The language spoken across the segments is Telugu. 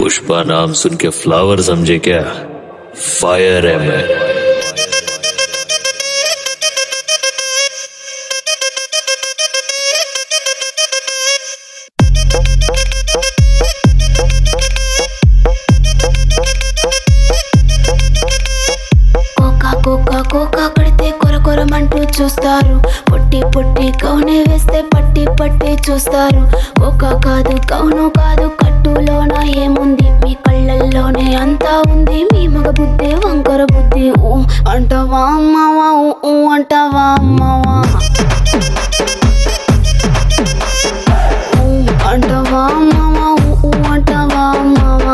पुष्पा नाम सुन के फ्लावर समझे क्या फायर है मैं కోకా కోకా కోకా కడితే కొర కొరమంటూ చూస్తారు పొట్టి పొట్టి కౌనే వేస్తే పట్టి పట్టి చూస్తారు కోకా కాదు కౌను కాదు కట్టులోన ఏముంది మీ కళ్ళల్లోనే అంతా ఉంది మీ మగ బుద్ధి వంకర బుద్ధి ఊ అంటావా అమ్మవా ఊ ఊ అంటావా అమ్మవా ఊ అంటావా అమ్మవా ఊ ఊ అంటావా అమ్మవా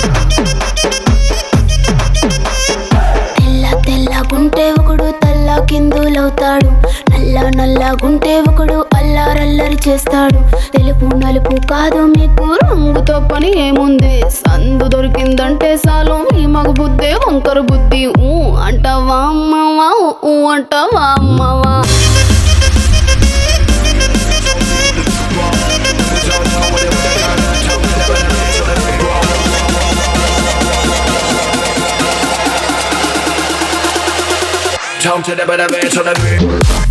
తెల్ల తెల్లగుంటే ఒకడు తల్ల కిందులవుతాడు నల్ల నల్లగుంటే ఒకడు అల్లారల్లరి చేస్తాడు తెలుపు నలుపు కాదు మీకు రంగుతో పని ఏముంది సందు దొరికిందంటే చాలు మీ మగ బుద్ధి వంకర బుద్ధి ఊ అంటావా అమ్మవా ఊ ఊ అంటావా అమ్మవా Jump to the better bass on the beat.